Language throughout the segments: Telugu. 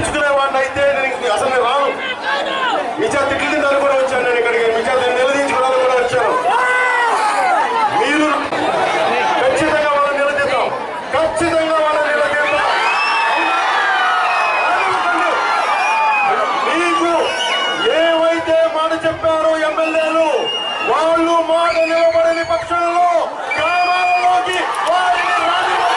నిలదీయించుకునేవాడిని అయితే నేను ఇంక అసలు నేను రాను నిజ తిట్లు తింటాను కూడా వచ్చాను నేను ఇక్కడికి నిజ నిలదీయించుకోవడానికి కూడా వచ్చాను మీరు ఖచ్చితంగా వాళ్ళని నిలదీద్దాం ఖచ్చితంగా వాళ్ళని నిలదీద్దాం ఆలోచించండి. మీకు ఏవైతే మాట చెప్పారో ఎమ్మెల్యేలు వాళ్ళు మాట నిలబడని పక్షంలో గ్రామాలలోకి వారిని రానివ్వకండి.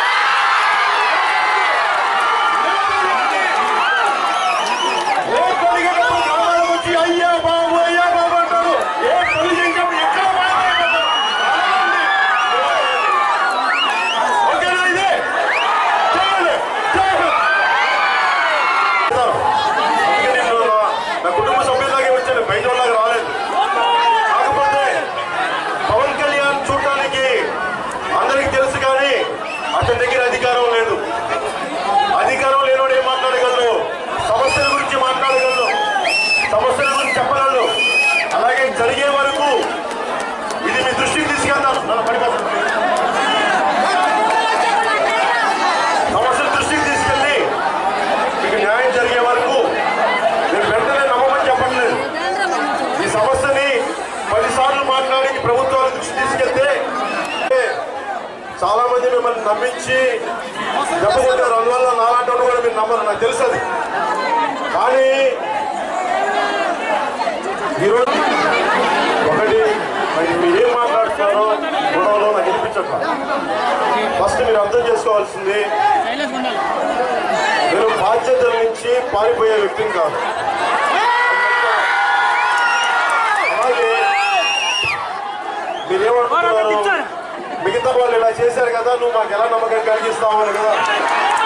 ఏ కలిగినప్పుడు గ్రామాలకు వచ్చి అయ్యా బాబు అయ్యా బాబు అంటారు ఏ కలిగించినప్పుడు ఎక్కడ మాట్లాడతారు ఓకేనా ఇది చేయండి చేయండి అందుకే నేను నా కుటుంబ సభ్యులాగే వచ్చాను బయట వాళ్ళకి రాలేదు కాకపోతే పవన్ కళ్యాణ్ చూడటానికి అందరికీ తెలుసు కానీ అతని దగ్గర అధికారం లేదు అధికారం లేనివాడు ఏం మాట్లాడగలరు సమస్యల గురించి మాట్లాడగలరు సమస్యల గురించి చెప్పగలరు అలాగే జరిగే వరకు ఇది మీ దృష్టికి తీసుకెళ్తాను నన్ను పడిపోతాను సమస్యల దృష్టికి తీసుకెళ్ళి మీకు న్యాయం జరిగే వరకు మీరు వెంటనే నమ్మమని చెప్పండి లేదు ఈ సమస్యని పదిసార్లు మాట్లాడి ప్రభుత్వాల దృష్టి తీసుకెళ్తే చాలా మంది మిమ్మల్ని నమ్మించి దెబ్బకొట్టారు అందువల్ల నాలాంటి వాడు కూడా మీరు నమ్మరు నాకు తెలుసు అది కానీ ఈరోజు ఒకటి మరి మీరు ఏం మాట్లాడుతున్నారో గొడవలో నాకు వినిపించట్లా ఫస్ట్ మీరు అర్థం చేసుకోవాల్సింది మీరు బాధ్యతల నుంచి పారిపోయే వ్యక్తిని కాదు అలాగే మీరేమనుకుంటున్నారు మిగతా వాళ్ళు ఇలా చేశారు కదా నువ్వు మాకు ఎలా నమ్మకం కలిగిస్తావు అని కదా